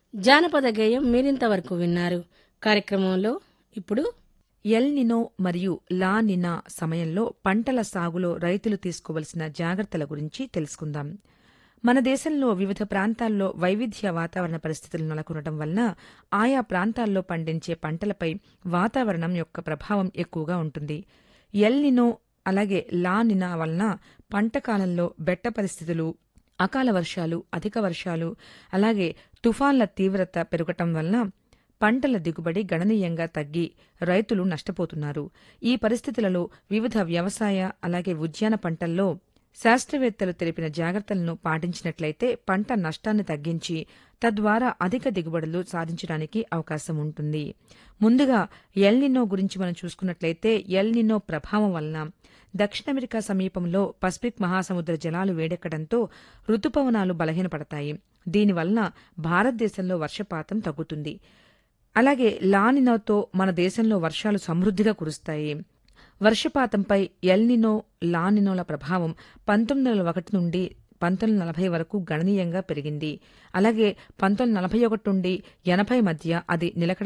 జానపద గేయం మీరింతవరకు విన్నారు కార్యక్రమంలో ఇప్పుడు ఎల్ నినో మరియు లా నినా సమయంలో పంటల సాగులో రైతులు తీసుకోవలసిన జాగ్రత్తల గురించి తెలుసుకుందాం మన దేశంలో వివిధ ప్రాంతాల్లో వైవిధ్య వాతావరణ పరిస్థితులు నెలకొనడం వలన ఆయా ప్రాంతాల్లో పండించే పంటలపై వాతావరణం యొక్క ప్రభావం ఎక్కువగా ఉంటుంది ఎల్ నినో అలాగే లా నినా వలన పంట కాలంలో బెట్ట పరిస్థితులు అకాల వర్షాలు అధిక వర్షాలు అలాగే తుఫాన్ల తీవ్రత పెరగటం వలన పంటల దిగుబడి గణనీయంగా తగ్గి రైతులు నష్టపోతున్నారు ఈ పరిస్థితులలో వివిధ వ్యవసాయ అలాగే ఉద్యాన పంటల్లో శాస్త్రవేత్తలు తెలిపిన జాగ్రత్తలను పాటించినట్లయితే పంట నష్టాన్ని తగ్గించి తద్వారా అధిక దిగుబడులు సాధించడానికి అవకాశం ఉంటుంది ముందుగా ఎల్నినో గురించి మనం చూసుకున్నట్లయితే ఎల్నినో ప్రభావం వలన దక్షిణ అమెరికా సమీపంలో పసిఫిక్ మహాసముద్ర జలాలు వేడెక్కడంతో రుతుపవనాలు బలహీనపడతాయి దీనివలన భారతదేశంలో వర్షపాతం తగ్గుతుంది అలాగే లానినోతో మన దేశంలో వర్షాలు సమృద్ధిగా కురుస్తాయి వర్షపాతంపై ఎల్నినో లానినోల ప్రభావం పంతొమ్మిది వందల ఒకటి నుండి పంతొమ్మిది నలభై వరకు గణనీయంగా పెరిగింది అలాగే పంతొమ్మిది నలభై ఒకటి నుండి ఎనభై మధ్య అది నిలకడ